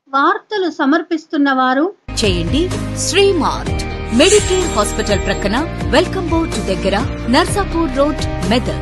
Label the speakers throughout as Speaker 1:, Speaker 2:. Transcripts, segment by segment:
Speaker 1: వార్తలు సమర్పిస్తున్న వారు
Speaker 2: చేయండి శ్రీమార్ట్ మెడికేర్ హాస్పిటల్ ప్రక్కన వెల్కమ్ బోర్డ్ దగ్గర నర్సాపూర్ రోడ్ మెదక్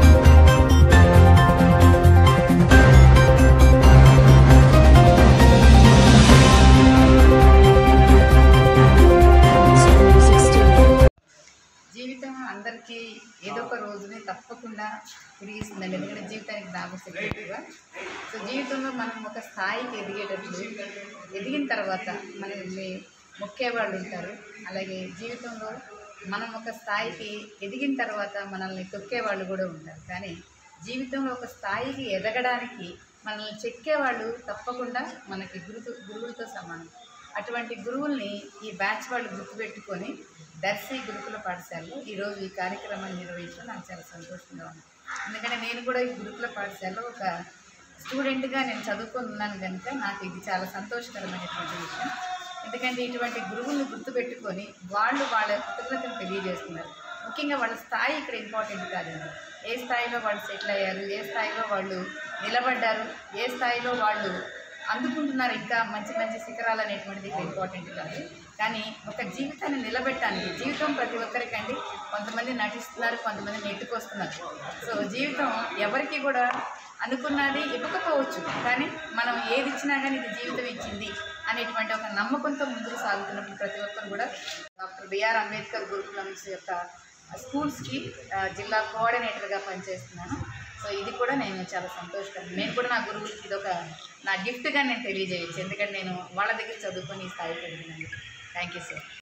Speaker 3: జీవితం అందరికీ ఏదో ఒక రోజుని తప్పకుండా తిరిగిస్తుందండి ఎందుకంటే జీవితానికి జ్ఞాపకం ఎక్కువ సో జీవితంలో మనం ఒక స్థాయికి ఎదిగేటప్పుడు ఎదిగిన తర్వాత మనల్ని మొక్కేవాళ్ళు ఉంటారు అలాగే జీవితంలో మనం ఒక స్థాయికి ఎదిగిన తర్వాత మనల్ని తొక్కేవాళ్ళు కూడా ఉంటారు కానీ జీవితంలో ఒక స్థాయికి ఎదగడానికి మనల్ని చెక్కేవాళ్ళు తప్పకుండా మనకి గురు గురువులతో సమానం అటువంటి గురువుల్ని ఈ బ్యాచ్ వాళ్ళు గుర్తుపెట్టుకొని దర్శి గురుకుల పాఠశాలలో ఈరోజు ఈ కార్యక్రమాన్ని నిర్వహించడం నాకు చాలా సంతోషంగా ఉంది ఎందుకంటే నేను కూడా ఈ గురుకుల పాఠశాలలో ఒక స్టూడెంట్గా నేను చదువుకొని ఉన్నాను కనుక నాకు ఇది చాలా సంతోషకరమైనటువంటి విషయం ఎందుకంటే ఇటువంటి గురువులను గుర్తుపెట్టుకొని వాళ్ళు వాళ్ళ కృతజ్ఞతను తెలియజేస్తున్నారు ముఖ్యంగా వాళ్ళ స్థాయి ఇక్కడ ఇంపార్టెంట్ కాదండి ఏ స్థాయిలో వాళ్ళు సెటిల్ అయ్యారు ఏ స్థాయిలో వాళ్ళు నిలబడ్డారు ఏ స్థాయిలో వాళ్ళు అందుకుంటున్నారు ఇంకా మంచి మంచి శిఖరాలు అనేటువంటిది ఇక్కడ ఇంపార్టెంట్ కాదు కానీ ఒక జీవితాన్ని నిలబెట్టడానికి జీవితం ప్రతి ఒక్కరికండి కొంతమంది నటిస్తున్నారు కొంతమంది నెట్టుకొస్తున్నారు సో జీవితం ఎవరికి కూడా అనుకున్నది ఇవ్వకపోవచ్చు కానీ మనం ఏది ఇచ్చినా కానీ ఇది జీవితం ఇచ్చింది అనేటువంటి ఒక నమ్మకంతో ముందుకు సాగుతున్నప్పుడు ప్రతి ఒక్కరు కూడా డాక్టర్ బిఆర్ అంబేద్కర్ గురుకులమ్స్ యొక్క స్కూల్స్కి ఆ, జిల్లా కోఆర్డినేటర్గా పనిచేస్తున్నాను సో ఇది కూడా నేను చాలా సంతోషకరం నేను కూడా నా గురువులకి ఇది ఒక నా గిఫ్ట్గా నేను తెలియజేయచ్చు ఎందుకంటే నేను వాళ్ళ దగ్గర చదువుకొని ఈ స్థాయికి వెళ్ళినాను థ్యాంక్ యూ సార్